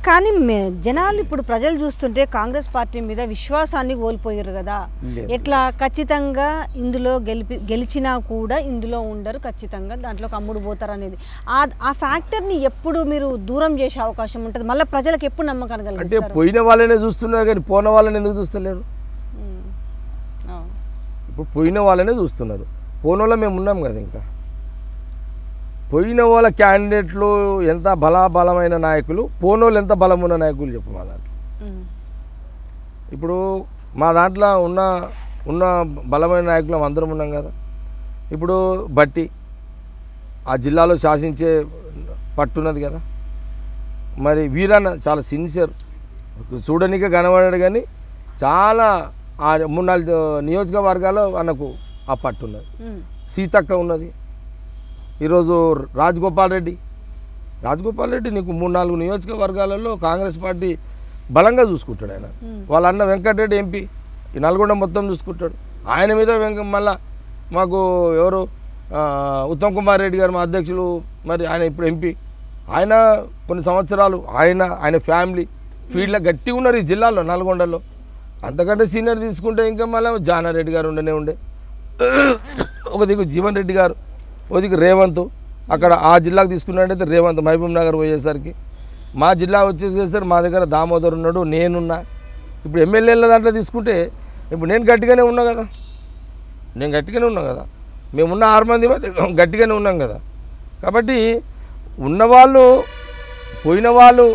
కానీ మే- జనాలు ఇప్పుడు ప్రజలు చూస్తుంటే కాంగ్రెస్ పార్టీ మీద విశ్వాసాన్ని కోల్పోయారు కదా లేదు. ఎట్లా ఖచ్చితంగా ఇందులో గెలిపి గెలిచినా కూడా ఇందులో ఉండరు ఖచ్చితంగా దాంట్లో అమ్ముడు పోతారు అనేది ఆ ఆ ఫ్యాక్టర్ని ఎప్పుడు మీరు దూరం చేసే అవకాశం ఉంటుంది మళ్ళీ ప్రజలకు ఎప్పుడు నమ్మకాన్ని అంటే కలిగిస్తారు పోయిన వాళ్ళనే చూస్తున్నారు కానీ పోన వాళ్ళని ఎందుకు చూస్తలేరు ఉమ్. అవును. ఇప్పుడు పోయిన వాళ్ళనే చూస్తున్నారు పోయిన వాళ్ళ మేము ఉన్నాం కదా ఇంకా పోయిన వాళ్ళ క్యాండిడేట్లు ఎంత బలాబలమైన నాయకులు పోనోళ్ళు ఎంత బలం ఉన్న నాయకులు చెప్పు మా దాంట్లో ఉమ్. ఇప్పుడు మా దాంట్లో ఉన్న ఉన్న బలమైన నాయకులు అందరం ఉన్నాం కదా ఇప్పుడు బట్టి ఆ జిల్లాలో శాసించే పట్టున్నది కదా మరి వీరన్న చాలా సిన్సియర్ చూడనికే కనబడాడు కానీ చాలా ఆ మూడు నాలుగు నియోజకవర్గాల్లో అన్నకు ఆ పట్టున్నది ఉమ్. సీతక్క ఉన్నది ఈరోజు రాజగోపాల్ రెడ్డి రాజగోపాల్ రెడ్డి నీకు మూడు నాలుగు నియోజకవర్గాలలో కాంగ్రెస్ పార్టీ బలంగా చూసుకుంటాడు ఆయన వాళ్ళ అన్న వెంకటరెడ్డి ఎంపీ ఈ నల్గొండ మొత్తం చూసుకుంటాడు ఆయన మీద వెంక మళ్ళా మాకు ఎవరు ఆ, ఉత్తమ్ కుమార్ రెడ్డి గారు మా అధ్యక్షులు మరి ఆయన ఇప్పుడు ఎంపీ ఆయన కొన్ని సంవత్సరాలు ఆయన ఆయన ఫ్యామిలీ ఫీల్డ్లో గట్టిగా ఉన్నారు ఈ జిల్లాలో నల్గొండలో అంతకంటే సీనియర్ తీసుకుంటే ఇంకా మళ్ళీ జానారెడ్డి గారు ఉండనే ఉండే ఒక దిక్కు జీవన్ రెడ్డి గారు ఒక దిక్కు రేవంత్ అక్కడ ఆ జిల్లాకు తీసుకున్నట్టయితే రేవంత్ మహబూబ్ నగర్ పోయేసరికి మా జిల్లా వచ్చేసేసరికి మా దగ్గర దామోదర్ ఉన్నాడు నేనున్నా ఇప్పుడు ఎమ్మెల్యేల దాంట్లో తీసుకుంటే ఇప్పుడు నేను గట్టిగానే ఉన్నా కదా నేను గట్టిగానే ఉన్నా కదా మేమున్న ఆరు మంది మధ్య గట్టిగానే ఉన్నాం కదా కాబట్టి ఉన్నవాళ్ళు పోయిన వాళ్ళు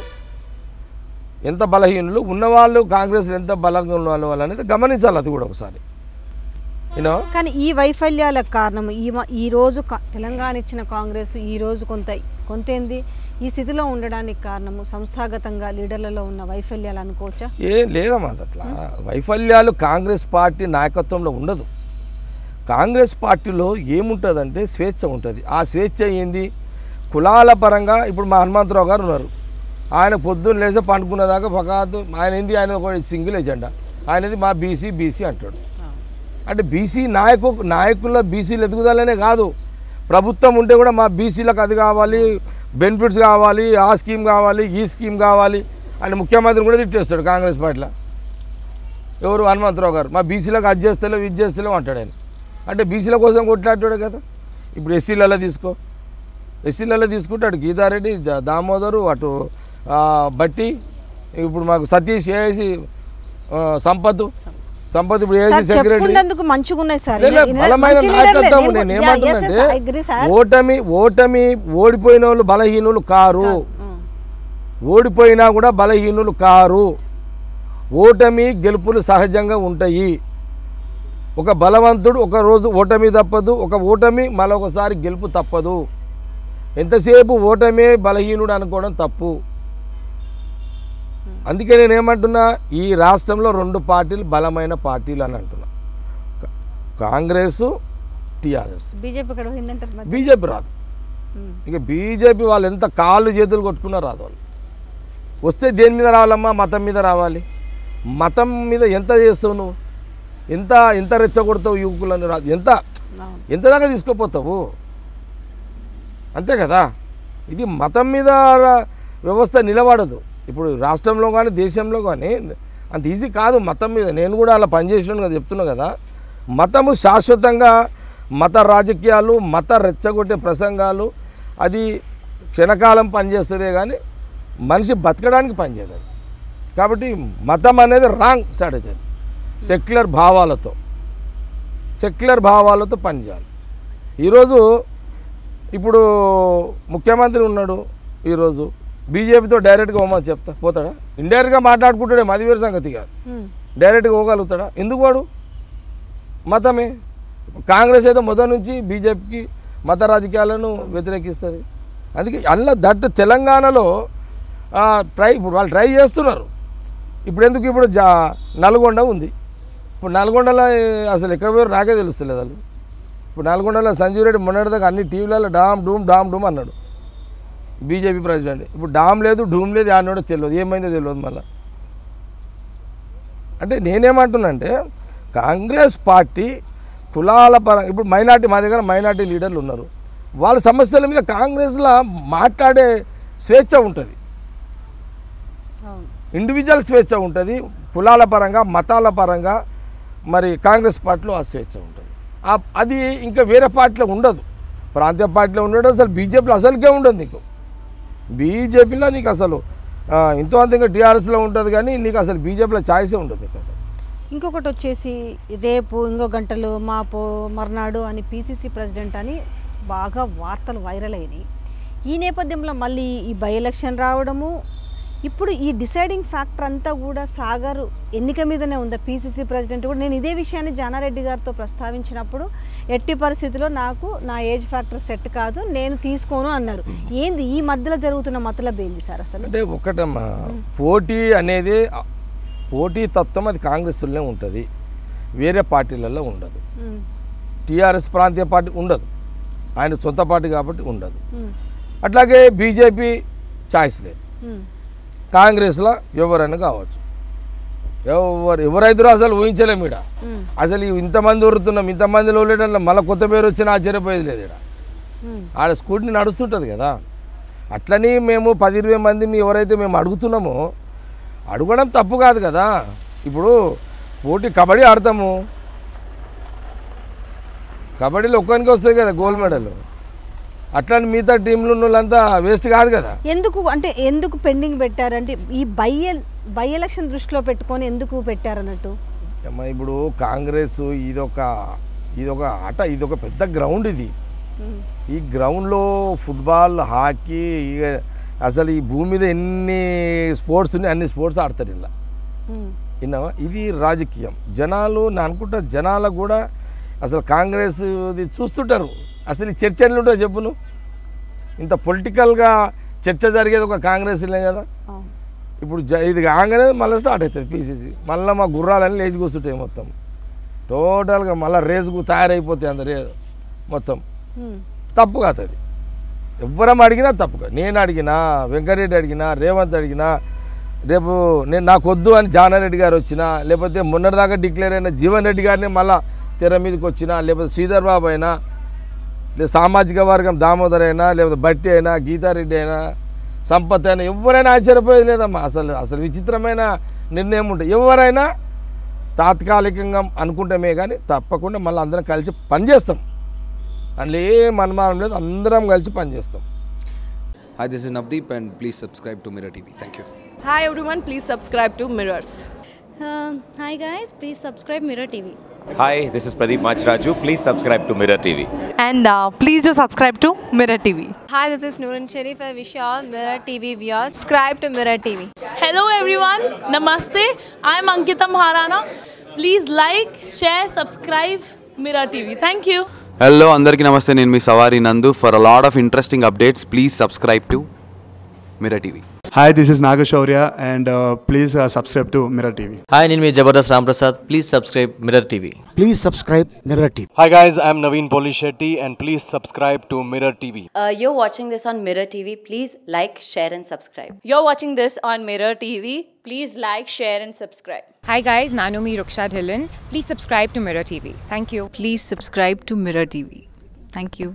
ఎంత బలహీనులు ఉన్నవాళ్ళు కాంగ్రెస్ ఎంత బలంగా ఉన్న వాళ్ళు అనేది గమనించాలి అది కూడా ఒకసారి యూనో కానీ ఈ వైఫల్యాలకు కారణం ఈ మ- ఈ రోజు కా- తెలంగాణ ఇచ్చిన కాంగ్రెస్ ఈ రోజు కొంత కొంతేంది ఈ స్థితిలో ఉండడానికి కారణము సంస్థాగతంగా లీడర్లలో ఉన్న వైఫల్యాలు అనుకోవచ్చా ఏం లేదమ్మా అది అట్లా వైఫల్యాలు కాంగ్రెస్ పార్టీ నాయకత్వంలో ఉండదు కాంగ్రెస్ పార్టీలో ఏముంటుందంటే స్వేచ్ఛ ఉంటుంది ఆ స్వేచ్ఛ ఏంది కులాల పరంగా ఇప్పుడు మా హనుమంతరావు గారు ఉన్నారు ఆయన పొద్దున్న లేచి పండుకునేదాకా ఫకాత్ ఆయన ఏంది ఆయన ఒక సింగిల్ ఎజెండా ఆయనది మా బీసీ బీసీ అంటాడు అంటే బీసీ నాయకు నాయకుల్లో బీసీలు ఎదుగుదలనే కాదు ప్రభుత్వం ఉంటే కూడా మా బీసీలకు అది కావాలి బెనిఫిట్స్ కావాలి ఆ స్కీమ్ కావాలి ఈ స్కీమ్ కావాలి అని ముఖ్యమంత్రిని కూడా తిట్టేస్తాడు కాంగ్రెస్ పార్టీలో ఎవరు హనుమంతరావు గారు మా బీసీలకు అది చేస్తలేవు ఇది చేస్తలేవు అంటాడు ఆయన అంటే బీసీల కోసం కొట్లాడాడు కదా ఇప్పుడు ఎస్సీలలో తీసుకో ఎస్సీలలో తీసుకుంటే అటు గీతారెడ్డి దా- దామోదరు అటు ఆ, బట్టి ఇప్పుడు మాకు సతీష్ ఏఐసి సంపత్ సంపత్ ఇప్పుడు ఏఐసి సార్ సెక్రటరీ చెప్పుకున్నందుకు మంచిగా ఉన్నాయి సార్ లేదు, ఈయన- బలమైన మంచి లీడర్లే. నాయకత్వం నేను- నేను Yeah, yes, yes, ఏమంటున్నానంటే I agree, sir. ఓటమి ఓటమి ఓడిపోయిన వాళ్ళు బలహీనులు కారు ఉమ్. ఓడిపోయినా కూడా బలహీనులు కారు ఓటమి గెలుపులు సహజంగా ఉంటాయి ఒక బలవంతుడు ఒక రోజు ఓటమి తప్పదు ఒక ఓటమి మరొకసారి గెలుపు తప్పదు ఎంతసేపు ఓటమే బలహీనుడు అనుకోవడం తప్పు అందుకే నేను ఏమంటున్నా ఈ రాష్ట్రంలో రెండు పార్టీలు బలమైన పార్టీలు అని అంటున్నా కా- కాంగ్రెస్ టీఆర్ఎస్ బీజేపీ ఇక్కడ పోయిందంటారు మరి బీజేపీ రాదు ఉమ్. ఇక బీజేపీ వాళ్ళు ఎంత కాళ్ళు చేతులు కొట్టుకున్నా రాదు వాళ్ళు వస్తే దేని మీద రావాలమ్మా మతం మీద రావాలి మతం మీద ఎంత చేస్తావు నువ్వు ఎంత ఎంత రెచ్చగొడతావు యువకులను రాదు ఎంత అవును. ఎంత దాకా తీసుకుపోతావు అంతే కదా ఇది మతం మీద ర- వ్యవస్థ నిలబడదు ఇప్పుడు రాష్ట్రంలో కానీ దేశంలో కానీ అంత ఈజీ కాదు మతం మీద నేను కూడా అలా పనిచేసాను కదా చెప్తున్నా కదా మతము శాశ్వతంగా మత రాజకీయాలు మత రెచ్చగొట్టే ప్రసంగాలు అది క్షణకాలం పనిచేస్తుందే కానీ మనిషి బతకడానికి పనిచేయదు అది కాబట్టి మతం అనేది రాంగ్ స్ట్రాటజీ అది సెక్యులర్ భావాలతో సెక్యులర్ భావాలతో పనిచేయాలి ఈరోజు ఇప్పుడు ముఖ్యమంత్రి ఉన్నాడు ఈరోజు బీజేపీతో డైరెక్ట్గా పోమని చెప్తా పోతాడా ఇండైరెక్ట్గా మాట్లాడుకుంటాడే మది వేరు సంగతి కాదు ఉమ్. డైరెక్ట్గా పోగలుగుతాడా ఎందుకు వాడు మతమే కాంగ్రెస్ అయితే మొదటి నుంచి బీజేపీకి మత రాజకీయాలను వ్యతిరేకిస్తుంది అందుకే అల్ల దట్ తెలంగాణలో ఆ, ట్రై ఇప్పుడు వాళ్ళు ట్రై చేస్తున్నారు ఇప్పుడు ఎందుకు ఇప్పుడు జా నల్గొండ ఉంది ఇప్పుడు నల్గొండలో ఏ, అసలు ఎక్కడ పోయారు నాకే తెలుస్తలేదు వాళ్ళు ఇప్పుడు నల్గొండలో సంజీవ్ రెడ్డి మొన్నటిదాకా అన్ని టీవీలలో డామ్ డూమ్ డామ్ డూమ్ అన్నాడు బీజేపీ ప్రెసిడెంట్ ఇప్పుడు డామ్ లేదు డూమ్ లేదు అన్నాడో తెలియదు ఏమైందో తెలియదు మళ్ళీ అంటే నేనేమంటున్నానంటే కాంగ్రెస్ పార్టీ కులాల పరంగా ఇప్పుడు మైనార్టీ మా దగ్గర మైనార్టీ లీడర్లు ఉన్నారు వాళ్ళ సమస్యల మీద కాంగ్రెస్లో మాట్లాడే స్వేచ్ఛ ఉంటుంది ఇండివిజువల్ స్వేచ్ఛ ఉంటుంది కులాల పరంగా మతాల పరంగా మరి కాంగ్రెస్ పార్టీలో ఆ స్వేచ్ఛ ఉంటుంది ఆ- అది ఇంకా వేరే పార్టీలో ఉండదు ప్రాంతీయ పార్టీలో ఉండడం అసలు బీజేపీలో అసలుకే ఉండదు నీకు బీజేపీలో నీకు అసలు ఆ, ఇంతో అంత ఇంకా టీఆర్ఎస్లో ఉంటుంది కానీ నీకు అసలు బీజేపీలో ఛాయిసే ఉండదు నీకు అసలు ఇంకొకటి వచ్చేసి రేపు ఇంకో గంటలు మాపో మర్నాడు అని పీసీసీ ప్రెసిడెంట్ అని బాగా వార్తలు వైరల్ అయినాయి ఈ నేపథ్యంలో మళ్ళీ ఈ బై ఎలక్షన్ రావడము ఇప్పుడు ఈ డిసైడింగ్ ఫ్యాక్టర్ అంతా కూడా సాగర్ ఎన్నిక మీదనే ఉందా పీసీసీ ప్రెసిడెంట్ కూడా నేను ఇదే విషయాన్ని జానారెడ్డి గారితో ప్రస్తావించినప్పుడు ఎట్టి పరిస్థితిలో నాకు నా ఏజ్ ఫ్యాక్టర్ సెట్ కాదు నేను తీసుకోను అన్నారు ఏంది ఈ మధ్యలో జరుగుతున్న మతలబ్ ఏంది సార్ అసలు అంటే ఒకటమ్మా పోటీ అనేది పోటీ తత్వం అది కాంగ్రెస్లోనే ఉంటుంది వేరే పార్టీలలో ఉండదు ఉమ్, టీఆర్ఎస్ ప్రాంతీయ పార్టీ ఉండదు ఆయన సొంత పార్టీ కాబట్టి ఉండదు ఉమ్, అట్లాగే బీజేపీ ఛాయిస్ లేదు ఉమ్, కాంగ్రెస్లో ఎవరైనా కావచ్చు ఎవరు ఎవరైతే అసలు ఊహించలేము ఇక్కడ ఉమ్, అసలు ఈ ఇంతమంది ఉరుతున్నాం ఇంతమందిలో ఉండేటప్పుడు మళ్ళీ కొత్త పేరు వచ్చినా ఆశ్చర్యపోయేది లేదు ఇక్కడ ఉమ్, ఆడ స్కూటీ నడుస్తుంటుంది కదా అట్లని మేము పది ఇరవై మంది మీ ఎవరైతే మేము అడుగుతున్నామో అడగడం తప్పు కాదు కదా ఇప్పుడు పోటీ కబడ్డీ ఆడతాము కబడ్డీలో ఒక్కరికి వస్తుంది కదా గోల్డ్ మెడల్ అట్లాంటి మిగతా టీంలు ఉన్న వాళ్ళంతా వేస్ట్ కాదు కదా ఎందుకు అంటే ఎందుకు పెండింగ్ పెట్టారంటే ఈ బై ఎల్ బై ఎలక్షన్ దృష్టిలో పెట్టుకొని ఎందుకు పెట్టారన్నట్టు అమ్మ ఇప్పుడు కాంగ్రెస్ ఇదొక ఇదొక ఆట ఇదొక పెద్ద గ్రౌండ్ ఇది ఉమ్, ఈ గ్రౌండ్లో ఫుట్బాల్ హాకీ ఇక అసలు ఈ భూమి మీద ఎన్ని స్పోర్ట్స్ ఉన్నాయి అన్ని స్పోర్ట్స్ ఆడతారు ఇలా ఉమ్, విన్నావా ఇది రాజకీయం జనాలు నేను అనుకుంటా జనాలకు కూడా అసలు కాంగ్రెస్ ఇది చూస్తుంటారు అసలు ఈ చర్చ ఎట్లా ఉంటుందో చెప్పు నువ్వు ఇంత పొలిటికల్గా చర్చ జరిగేది ఒక కాంగ్రెస్లే కదా అవును. ఇప్పుడు జ ఇది కాగానే మళ్ళీ స్టార్ట్ అవుతుంది పీసీసీ మళ్ళీ మా గుర్రాలన్నీ లేచి కూర్చుంటాయి మొత్తం టోటల్గా మళ్ళీ రేసుకు తయారైపోతాయి అందరు మొత్తం ఉమ్, తప్పు కాదు అది ఎవ్వరం అడిగినా తప్పు కాదు నేను అడిగినా వెంకటరెడ్డి అడిగినా రేవంత్ అడిగినా రేపు నేను నాకు వద్దు అని జానారెడ్డి గారు వచ్చినా లేకపోతే మొన్నటిదాకా డిక్లేర్ అయిన జీవన్ రెడ్డి గారిని మళ్ళా తెర మీదకి వచ్చినా లేకపోతే శ్రీధర్ బాబు అయినా లేదా సామాజిక వర్గం దామోదర్ అయినా లేకపోతే బట్టి అయినా గీతారెడ్డి అయినా సంపత్ అయినా ఎవరైనా ఆశ్చర్యపోయేది లేదమ్మా అసలు అసలు విచిత్రమైన నిర్ణయం ఉంటుంది ఎవరైనా తాత్కాలికంగా అనుకుంటామే కానీ తప్పకుండా మళ్ళీ అందరం కలిసి పనిచేస్తాం అందులో ఏం అనుమానం లేదు అందరం కలిసి పనిచేస్తాం Hi, this is Navdeep, and please subscribe to Mirror TV. Thank you. Hi everyone, please subscribe to Mirrors. Uh, hi guys, please subscribe Mirror TV. Hi, this is Pradeep Machraju. Please subscribe to Mirror TV. and uh, please do subscribe to Mirror TV. Hi, this is Noorun Sharif. I wish you all Mirror TV viewers. Subscribe to Mirror TV. Hello everyone, Namaste. I'm Ankita Maharana. Please like, share, subscribe Mirror TV. Thank you. Hello అందరికీ నమస్తే నేను మీ సవారి Nandu for a lot of interesting updates please subscribe to Mirror TV Hi, this is Nagashaurya, and uh, please uh, subscribe to Mirror TV. Hi నేను మీ Jabardasth Ramprasad please subscribe Mirror TV Please subscribe Mirror TV. Hi guys, I'm Naveen Polishetty and please subscribe to Mirror TV. Uh, you're watching this on Mirror TV. Please like, share, and subscribe. You're watching this on Mirror TV. Please like, share, and subscribe. Hi guys, Nanumi Ruksha Dhillon. Please subscribe to Mirror TV. Thank you. Please subscribe to Mirror TV. Thank you.